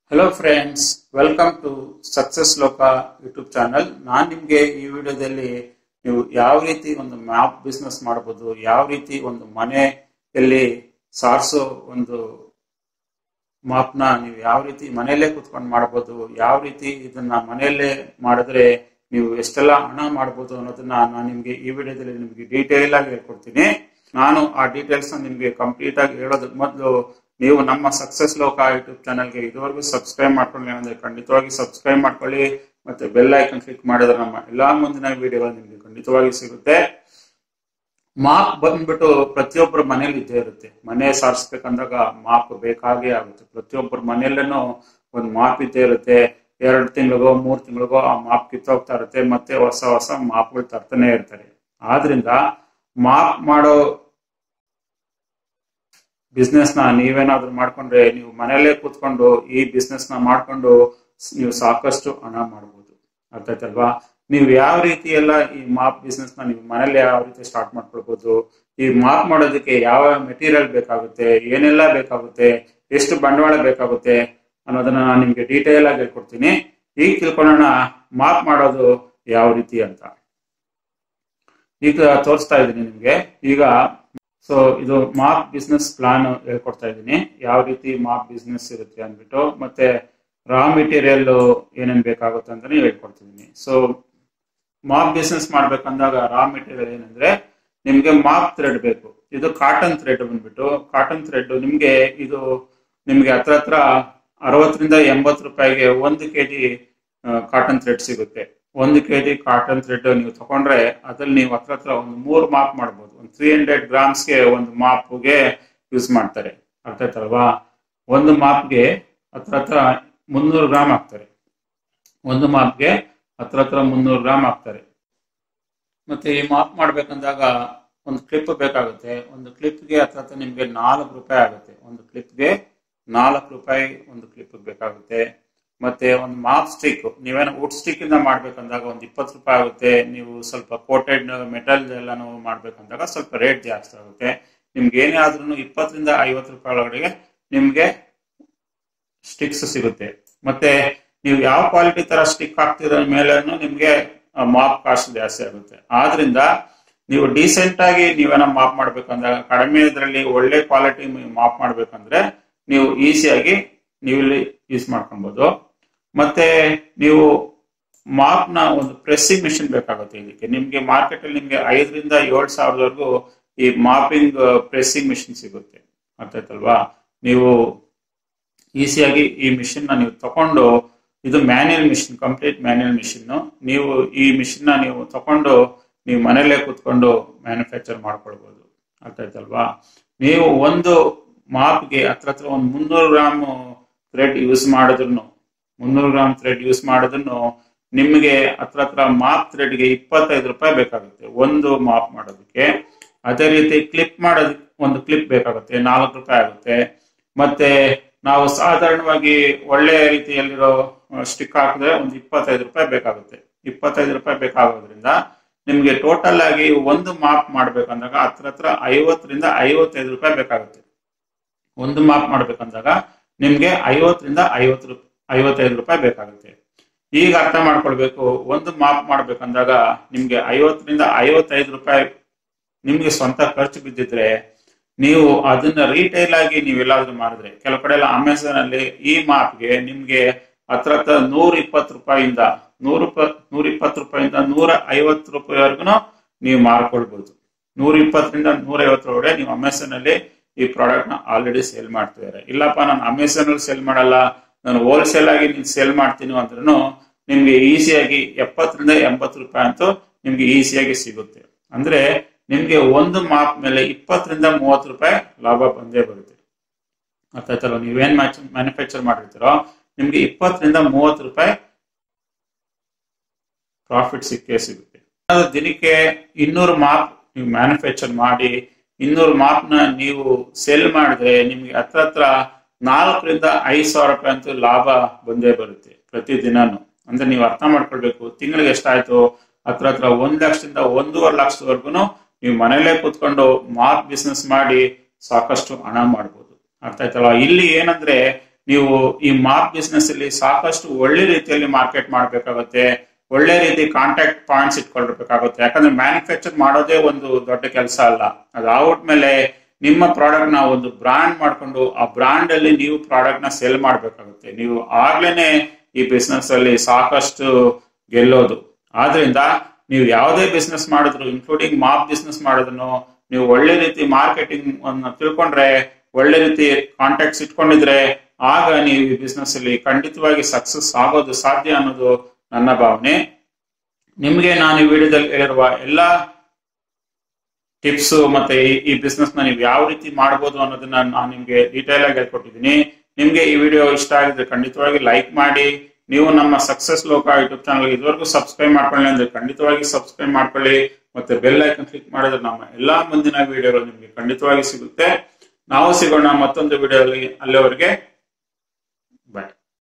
hello friends welcome to success ಲೋಕ YouTube channel ನಾನು ನಿಮಗೆ ಈ ವಿಡಿಯೋದಲ್ಲಿ ನೀವು ಯಾವ ರೀತಿ ಒಂದು ಮ್ಯಾಪ್ ಬಿಸ್ನೆಸ್ ಮಾಡಬಹುದು ಯಾವ ರೀತಿ ಒಂದು ಮನೆಯಲ್ಲಿ ಸಾರಿಸೋ ಒಂದು ಮಾಪ್ನ ನೀವು ಯಾವ ರೀತಿ ಮನೆಯಲ್ಲೇ ಕುತ್ಕೊಂಡು ಮಾಡ್ಬೋದು ಯಾವ ರೀತಿ ಇದನ್ನ ಮನೆಯಲ್ಲೇ ಮಾಡಿದ್ರೆ ನೀವು ಎಷ್ಟೆಲ್ಲ ಹಣ ಮಾಡ್ಬೋದು ಅನ್ನೋದನ್ನ ನಾನು ನಿಮ್ಗೆ ಈ ವಿಡಿಯೋದಲ್ಲಿ ನಿಮ್ಗೆ ಡೀಟೇಲ್ ಆಗಿ ಹೇಳ್ಕೊಡ್ತೀನಿ ನಾನು ಆ ಡೀಟೇಲ್ಸ್ ನಿಮ್ಗೆ ಕಂಪ್ಲೀಟ್ ಆಗಿ ಹೇಳೋದಕ್ಕೆ ಮೊದಲು ನೀವು ನಮ್ಮ ಸಕ್ಸಸ್ ಲೋಕ ಯೂಟ್ಯೂಬ್ ಚಾನಲ್ಗೆ ಇದುವರೆಗೂ ಸಬ್ಸ್ಕ್ರೈಬ್ ಮಾಡ್ಕೊಳ್ಳಿ ಅಂದ್ರೆ ಖಂಡಿತವಾಗಿ ಸಬ್ಸ್ಕ್ರೈಬ್ ಮಾಡ್ಕೊಳ್ಳಿ ಮತ್ತೆ ಬೆಲ್ ಐಕನ್ ಕ್ಲಿಕ್ ಮಾಡಿದ್ರೆ ನಮ್ಮ ಎಲ್ಲಾ ಮುಂದಿನ ವಿಡಿಯೋಗಳು ನಿಮ್ಗೆ ಖಂಡಿತವಾಗಿ ಸಿಗುತ್ತೆ ಮಾಪ್ ಬಂದ್ಬಿಟ್ಟು ಪ್ರತಿಯೊಬ್ಬರ ಮನೇಲಿ ಇದ್ದೇ ಇರುತ್ತೆ ಮನೆ ಸಾರಿಸ್ಬೇಕಂದಾಗ ಮಾಪ್ ಬೇಕಾಗೇ ಆಗುತ್ತೆ ಪ್ರತಿಯೊಬ್ಬರ ಮನೆಯಲ್ಲೇನೂ ಒಂದು ಮಾಪ್ ಇದ್ದೇ ಇರುತ್ತೆ ಎರಡು ತಿಂಗಳಿಗೋ ಮೂರ್ ತಿಂಗಳಿಗೋ ಆ ಮಾಪ್ ಕಿತ್ತೋಗ್ತಾ ಇರುತ್ತೆ ಮತ್ತೆ ಹೊಸ ಹೊಸ ಮಾಪ್ಗಳು ತರ್ತಾನೆ ಇರ್ತಾರೆ ಆದ್ರಿಂದ ಮಾಪ್ ಮಾಡೋ ಬಿಸ್ನೆಸ್ ನ ನೀವೇನಾದ್ರೂ ಮಾಡ್ಕೊಂಡ್ರೆ ನೀವು ಮನೆಯಲ್ಲೇ ಕೂತ್ಕೊಂಡು ಈ ಬಿಸ್ನೆಸ್ ನ ಮಾಡ್ಕೊಂಡು ನೀವು ಸಾಕಷ್ಟು ಹಣ ಮಾಡ್ಬೋದು ಅರ್ಥ ಆಯ್ತಲ್ವಾ ನೀವು ಯಾವ ರೀತಿ ಎಲ್ಲ ಈ ಮಾಪ್ ಬಿಸ್ನೆಸ್ ನ ನೀವು ಮನೇಲಿ ಯಾವ ರೀತಿ ಸ್ಟಾರ್ಟ್ ಮಾಡ್ಕೊಳ್ಬಹುದು ಈ ಮಾಪ್ ಮಾಡೋದಕ್ಕೆ ಯಾವ ಮೆಟೀರಿಯಲ್ ಬೇಕಾಗುತ್ತೆ ಏನೆಲ್ಲ ಬೇಕಾಗುತ್ತೆ ಎಷ್ಟು ಬಂಡವಾಳ ಬೇಕಾಗುತ್ತೆ ಅನ್ನೋದನ್ನ ನಾನು ನಿಮ್ಗೆ ಡೀಟೇಲ್ ಆಗಿ ಹೇಳ್ಕೊಡ್ತೀನಿ ಈಗ ತಿಳ್ಕೊಳ್ಳೋಣ ಮಾಪ್ ಮಾಡೋದು ಯಾವ ರೀತಿ ಅಂತ ಈಗ ತೋರಿಸ್ತಾ ಇದ್ದೀನಿ ನಿಮ್ಗೆ ಈಗ ಸೊ ಇದು ಮಾಪ್ ಬಿಸ್ನೆಸ್ ಪ್ಲಾನ್ ಹೇಳ್ಕೊಡ್ತಾ ಇದ್ದೀನಿ ಯಾವ ರೀತಿ ಮಾಪ್ ಬಿಸ್ನೆಸ್ ಇರುತ್ತೆ ಅಂದ್ಬಿಟ್ಟು ಮತ್ತೆ ರಾ ಮೆಟೀರಿಯಲ್ ಏನೇನ್ ಬೇಕಾಗುತ್ತೆ ಅಂತಾನೆ ಹೇಳ್ಕೊಡ್ತಿದ್ದೀನಿ ಸೊ ಮಾಪ್ ಬಿಸ್ನೆಸ್ ಮಾಡ್ಬೇಕಂದಾಗ ರಾ ಮೆಟೀರಿಯಲ್ ಏನಂದ್ರೆ ನಿಮ್ಗೆ ಮಾಪ್ ಥ್ರೆಡ್ ಬೇಕು ಇದು ಕಾಟನ್ ಥ್ರೆಡ್ ಬಂದ್ಬಿಟ್ಟು ಕಾಟನ್ ಥ್ರೆಡ್ ನಿಮ್ಗೆ ಇದು ನಿಮ್ಗೆ ಹತ್ರ ಹತ್ರ ಅರವತ್ತರಿಂದ ಎಂಬತ್ತು ರೂಪಾಯಿಗೆ ಒಂದು ಕೆಜಿ ಕಾಟನ್ ಥ್ರೆಡ್ ಸಿಗುತ್ತೆ ಒಂದು ಕೆ ಜಿ ಕಾಟನ್ ಥ್ರೆಡ್ ನೀವು ತಗೊಂಡ್ರೆ ಅದ್ರಲ್ಲಿ ನೀವು ಹತ್ರ ಹತ್ರ ಒಂದು ಮೂರು ಮಾಪ್ ಮಾಡ್ಬೋದು ಒಂದು ತ್ರೀ ಹಂಡ್ರೆಡ್ ಗ್ರಾಮ್ಸ್ಗೆ ಒಂದು ಮಾಪ್ಗೆ ಯೂಸ್ ಮಾಡ್ತಾರೆ ಅರ್ಥ ಆಯ್ತಲ್ವಾ ಒಂದು ಮಾಪ್ಗೆ ಹತ್ರ ಹತ್ರ ಮುನ್ನೂರು ಗ್ರಾಮ್ ಹಾಕ್ತಾರೆ ಒಂದು ಮಾಪ್ಗೆ ಹತ್ರ ಹತ್ರ ಮುನ್ನೂರು ಗ್ರಾಮ್ ಹಾಕ್ತಾರೆ ಮತ್ತೆ ಈ ಮಾಪ್ ಮಾಡ್ಬೇಕಂದಾಗ ಒಂದು ಕ್ಲಿಪ್ ಬೇಕಾಗುತ್ತೆ ಒಂದು ಕ್ಲಿಪ್ಗೆ ಹತ್ರ ಹತ್ರ ನಿಮ್ಗೆ ನಾಲ್ಕು ರೂಪಾಯಿ ಆಗುತ್ತೆ ಒಂದು ಕ್ಲಿಪ್ಗೆ ನಾಲ್ಕು ರೂಪಾಯಿ ಒಂದು ಕ್ಲಿಪ್ ಬೇಕಾಗುತ್ತೆ ಮತ್ತೆ ಒಂದು ಮಾಪ್ ಸ್ಟಿಕ್ ನೀವೇನೋ ವುಡ್ ಸ್ಟಿಕ್ ಇಂದ ಮಾಡ್ಬೇಕಂದಾಗ ಒಂದು ಇಪ್ಪತ್ತು ರೂಪಾಯಿ ಆಗುತ್ತೆ ನೀವು ಸ್ವಲ್ಪ ಕೋಟೆಡ್ ಮೆಟಲ್ ಎಲ್ಲಾನು ಮಾಡ್ಬೇಕಂದಾಗ ಸ್ವಲ್ಪ ರೇಟ್ ಜಾಸ್ತಿ ಆಗುತ್ತೆ ನಿಮ್ಗೆ ಏನೇ ಆದ್ರೂ ಇಪ್ಪತ್ತರಿಂದ ಐವತ್ತು ರೂಪಾಯಿ ಒಳಗಡೆ ನಿಮ್ಗೆ ಸ್ಟಿಕ್ಸ್ ಸಿಗುತ್ತೆ ಮತ್ತೆ ನೀವು ಯಾವ ಕ್ವಾಲಿಟಿ ತರ ಸ್ಟಿಕ್ ಹಾಕ್ತಿರೋ ಮೇಲೇನು ನಿಮ್ಗೆ ಮಾಪ್ ಕಾಸ್ಟ್ ಜಾಸ್ತಿ ಆಗುತ್ತೆ ಆದ್ರಿಂದ ನೀವು ಡೀಸೆಂಟ್ ಆಗಿ ನೀವೇನೋ ಮಾಪ್ ಮಾಡ್ಬೇಕಂದಾಗ ಕಡಿಮೆ ಇದರಲ್ಲಿ ಒಳ್ಳೆ ಕ್ವಾಲಿಟಿ ಮಾಪ್ ಮಾಡ್ಬೇಕಂದ್ರೆ ನೀವು ಈಸಿಯಾಗಿ ನೀವು ಇಲ್ಲಿ ಯೂಸ್ ಮಾಡ್ಕೊಬಹುದು ಮತ್ತೆ ನೀವು ಮಾಪ್ ನ ಒಂದು ಪ್ರೆಸ್ಸಿಂಗ್ ಮಿಷಿನ್ ಬೇಕಾಗುತ್ತೆ ಇದಕ್ಕೆ ನಿಮ್ಗೆ ಮಾರ್ಕೆಟ್ ಅಲ್ಲಿ ನಿಮ್ಗೆ ಐದರಿಂದ ಏಳು ಸಾವಿರದವರೆಗೂ ಈ ಮಾಪಿಂಗ್ ಪ್ರೆಸ್ಸಿಂಗ್ ಮಿಷಿನ್ ಸಿಗುತ್ತೆ ಅರ್ಥ ಆಯ್ತಲ್ವಾ ನೀವು ಈಸಿಯಾಗಿ ಈ ಮಿಷಿನ್ ನ ನೀವು ತಕೊಂಡು ಇದು manual machine complete manual machine ನೀವು ಈ ಮಿಷಿನ್ ನ ನೀವು ತಕೊಂಡು ನೀವು ಮನೆಯಲ್ಲೇ ಕೂತ್ಕೊಂಡು ಮ್ಯಾನುಫ್ಯಾಕ್ಚರ್ ಮಾಡ್ಕೊಳ್ಬಹುದು ಅರ್ಥ ಆಯ್ತಲ್ವಾ ನೀವು ಒಂದು ಮಾಪ್ಗೆ ಹತ್ರ ಹತ್ರ ಒಂದು ಮುನ್ನೂರು ಗ್ರಾಮ್ ಥ್ರೆಡ್ ಯೂಸ್ ಮಾಡಿದ್ರು ಮುನ್ನೂರು ಗ್ರಾಮ್ ಥ್ರೆಡ್ ಯೂಸ್ ಮಾಡಿದ್ರು ನಿಮಗೆ ಹತ್ರ ಹತ್ರ ಮಾಪ್ ಥ್ರೆಡ್ಗೆ ಇಪ್ಪತ್ತೈದು ರೂಪಾಯಿ ಬೇಕಾಗುತ್ತೆ ಒಂದು ಮಾಪ್ ಮಾಡೋದಕ್ಕೆ ಅದೇ ರೀತಿ ಕ್ಲಿಪ್ ಮಾಡೋದಕ್ಕೆ ಒಂದು ಕ್ಲಿಪ್ ಬೇಕಾಗುತ್ತೆ ನಾಲ್ಕು ರೂಪಾಯಿ ಆಗುತ್ತೆ ಮತ್ತೆ ನಾವು ಸಾಧಾರಣವಾಗಿ ಒಳ್ಳೆ ರೀತಿಯಲ್ಲಿರೋ ಸ್ಟಿಕ್ ಹಾಕಿದ್ರೆ ಒಂದು ಇಪ್ಪತ್ತೈದು ರೂಪಾಯಿ ಬೇಕಾಗುತ್ತೆ ಇಪ್ಪತ್ತೈದು ರೂಪಾಯಿ ಬೇಕಾಗೋದ್ರಿಂದ ನಿಮ್ಗೆ ಟೋಟಲ್ ಆಗಿ ಒಂದು ಮಾಪ್ ಮಾಡ್ಬೇಕಂದಾಗ ಹತ್ರ ಹತ್ರ ಐವತ್ತರಿಂದ ಐವತ್ತೈದು ರೂಪಾಯಿ ಬೇಕಾಗುತ್ತೆ ಒಂದು ಮಾಪ್ ಮಾಡ್ಬೇಕಂದಾಗ ನಿಮ್ಗೆ ಐವತ್ತರಿಂದ ಐವತ್ತು ರೂಪಾಯಿ ಐವತ್ತೈದು ರೂಪಾಯಿ ಬೇಕಾಗುತ್ತೆ ಈಗ ಅರ್ಥ ಮಾಡ್ಕೊಳ್ಬೇಕು ಒಂದು ಮಾಪ್ ಮಾಡ್ಬೇಕಂದಾಗ ನಿಮ್ಗೆ ಐವತ್ತರಿಂದ ಐವತ್ತೈದು ರೂಪಾಯಿ ನಿಮ್ಗೆ ಸ್ವಂತ ಖರ್ಚು ಬಿದ್ದಿದ್ರೆ ನೀವು ಅದನ್ನ ರೀಟೈಲ್ ಆಗಿ ನೀವೆಲ್ಲಾದ್ರೂ ಮಾಡಿದ್ರೆ ಕೆಲವು ಕಡೆ ಎಲ್ಲ ಅಮೆಝಾನ್ ಅಲ್ಲಿ ಈ ಮಾಪ್ಗೆ ನಿಮ್ಗೆ ಹತ್ರ ಹತ್ರ ನೂರ ಇಪ್ಪತ್ತು ರೂಪಾಯಿಂದ ನೂರ ನೂರ ಇಪ್ಪತ್ತು ರೂಪಾಯಿಂದ ನೂರ ಐವತ್ತು ರೂಪಾಯಿವರೆಗೂ ನೀವು ಮಾರ್ಕೊಳ್ಬಹುದು ನೂರ ಇಪ್ಪತ್ತರಿಂದ ನೂರ ಐವತ್ತರೊಳಗಡೆ ನೀವು ಅಮೆಝಾನ್ ಅಲ್ಲಿ ಈ ಪ್ರಾಡಕ್ಟ್ ನ ಆಲ್ರೆಡಿ ಸೇಲ್ ಮಾಡ್ತಿದ್ದಾರೆ ಇಲ್ಲಪ್ಪ ನಾನು ಅಮೆಝಾನ್ ಅಲ್ಲಿ ಸೇಲ್ ಮಾಡಲ್ಲ ನಾನು ಹೋಲ್ಸೇಲ್ ಆಗಿ ನೀನು ಸೇಲ್ ಮಾಡ್ತೀನಿ ಅಂದ್ರೂ ನಿಮ್ಗೆ ಈಸಿಯಾಗಿ ಎಪ್ಪತ್ತರಿಂದ ಎಂಬತ್ತು ರೂಪಾಯಿ ಅಂತೂ ನಿಮ್ಗೆ ಈಸಿಯಾಗಿ ಸಿಗುತ್ತೆ ಅಂದ್ರೆ ನಿಮ್ಗೆ ಒಂದು ಮಾಪ್ ಮೇಲೆ ಇಪ್ಪತ್ತರಿಂದ ಮೂವತ್ತು ರೂಪಾಯಿ ಲಾಭ ಬಂದೇ ಬರುತ್ತೆ ಅರ್ಥ ಆಯ್ತಲ್ಲ ನೀವೇನ್ ಮ್ಯಾನುಫ್ಯಾಕ್ಚರ್ ಮಾಡಿರ್ತೀರೋ ನಿಮ್ಗೆ ಇಪ್ಪತ್ತರಿಂದ ಮೂವತ್ತು ರೂಪಾಯಿ ಪ್ರಾಫಿಟ್ ಸಿಕ್ಕೇ ಸಿಗುತ್ತೆ ದಿನಕ್ಕೆ ಇನ್ನೂರು ಮಾಪ್ ನೀವು ಮ್ಯಾನುಫ್ಯಾಕ್ಚರ್ ಮಾಡಿ ಇನ್ನೂರು ಮಾಪ್ನ ನೀವು ಸೆಲ್ ಮಾಡಿದ್ರೆ ನಿಮ್ಗೆ ಹತ್ರ ಹತ್ರ ನಾಲ್ಕರಿಂದ ಐದು ಸಾವಿರ ರೂಪಾಯಿ ಅಂತೂ ಲಾಭ ಬಂದೇ ಬರುತ್ತೆ ಪ್ರತಿ ದಿನಾನು ಅಂದ್ರೆ ನೀವು ಅರ್ಥ ಮಾಡ್ಕೊಳ್ಬೇಕು ತಿಂಗಳಿಗೆ ಎಷ್ಟಾಯ್ತು ಹತ್ರ ಹತ್ರ ಒಂದ್ ಲಕ್ಷದಿಂದ ಒಂದೂವರೆ ಲಕ್ಷದವರೆಗೂ ನೀವು ಮನೇಲೆ ಕೂತ್ಕೊಂಡು ಮಾಪ್ ಬಿಸ್ನೆಸ್ ಮಾಡಿ ಸಾಕಷ್ಟು ಹಣ ಮಾಡ್ಬೋದು ಅರ್ಥ ಆಯ್ತಲ್ಲ ಇಲ್ಲಿ ಏನಂದ್ರೆ ನೀವು ಈ ಮಾಪ್ ಬಿಸ್ನೆಸ್ ಅಲ್ಲಿ ಸಾಕಷ್ಟು ಒಳ್ಳೆ ರೀತಿಯಲ್ಲಿ ಮಾರ್ಕೆಟ್ ಮಾಡ್ಬೇಕಾಗುತ್ತೆ ಒಳ್ಳೆ ರೀತಿ ಕಾಂಟ್ಯಾಕ್ಟ್ ಪಾಯಿಂಟ್ಸ್ ಇಟ್ಕೊಳ್ಬೇಕಾಗುತ್ತೆ ಯಾಕಂದ್ರೆ ಮ್ಯಾನುಫ್ಯಾಕ್ಚರ್ ಮಾಡೋದೇ ಒಂದು ದೊಡ್ಡ ಕೆಲಸ ಅಲ್ಲ ಅದಾದ್ಮೇಲೆ ನಿಮ್ಮ ಪ್ರಾಡಕ್ಟ್ ನ ಒಂದು ಬ್ರಾಂಡ್ ಮಾಡ್ಕೊಂಡು ಆ ಬ್ರಾಂಡ್ ಅಲ್ಲಿ ನೀವು ಪ್ರಾಡಕ್ಟ್ ನ ಸೆಲ್ ಮಾಡ್ಬೇಕಾಗುತ್ತೆ ನೀವು ಆಗ್ಲೇನೆ ಈ ಬಿಸ್ನೆಸ್ ಅಲ್ಲಿ ಸಾಕಷ್ಟು ಗೆಲ್ಲೋದು ಆದ್ರಿಂದ ನೀವು ಯಾವುದೇ ಬಿಸ್ನೆಸ್ ಮಾಡಿದ್ರು ಇನ್ಕ್ಲೂಡಿಂಗ್ ಮಾಪ್ ಬಿಸ್ನೆಸ್ ಮಾಡಿದ್ರು ನೀವು ಒಳ್ಳೆ ರೀತಿ ಮಾರ್ಕೆಟಿಂಗ್ ಅನ್ನ ತಿಳ್ಕೊಂಡ್ರೆ ಒಳ್ಳೆ ರೀತಿ ಕಾಂಟ್ಯಾಕ್ಟ್ಸ್ ಇಟ್ಕೊಂಡಿದ್ರೆ ಆಗ ನೀವು ಈ ಬಿಸ್ನೆಸ್ ಅಲ್ಲಿ ಖಂಡಿತವಾಗಿ ಸಕ್ಸಸ್ ಆಗೋದು ಸಾಧ್ಯ ಅನ್ನೋದು ನನ್ನ ಭಾವನೆ ನಿಮ್ಗೆ ನಾನು ಈ ವಿಡಿಯೋದಲ್ಲಿ ಹೇಳಿರುವ ಎಲ್ಲಾ ಟಿಪ್ಸ್ ಮತ್ತೆ ಈ- ಈ ಬಿಸ್ನೆಸ್ ನ ನೀವು ಯಾವ ರೀತಿ ಮಾಡ್ಬೋದು ಅನ್ನೋದನ್ನ ನಾನು ನಿಮ್ಗೆ ಡೀಟೇಲ್ ಆಗಿ ಹೇಳ್ಕೊಟ್ಟಿದ್ದೀನಿ ನಿಮ್ಗೆ ಈ ವಿಡಿಯೋ ಇಷ್ಟ ಆಗಿದ್ರೆ ಖಂಡಿತವಾಗಿ ಲೈಕ್ ಮಾಡಿ ನೀವು ನಮ್ಮ ಸಕ್ಸಸ್ ಲೋಕ ಯೂಟ್ಯೂಬ್ ಚಾನಲ್ ಇದುವರೆಗೂ ಸಬ್ಸ್ಕ್ರೈಬ್ ಮಾಡ್ಕೊಳ್ಳಿ ಅಂದ್ರೆ ಖಂಡಿತವಾಗಿ ಸಬ್ಸ್ಕ್ರೈಬ್ ಮಾಡ್ಕೊಳ್ಳಿ ಮತ್ತೆ ಬೆಲ್ ಐಕನ್ ಕ್ಲಿಕ್ ಮಾಡಿದ್ರೆ ನಮ್ಮ ಎಲ್ಲಾ ಮುಂದಿನ ವಿಡಿಯೋಗಳು ನಿಮ್ಗೆ ಖಂಡಿತವಾಗಿ ಸಿಗುತ್ತೆ ನಾವು ಸಿಗೋಣ ಮತ್ತೊಂದು ವಿಡಿಯೋದಲ್ಲಿ ಅಲ್ಲಿವರೆಗೆ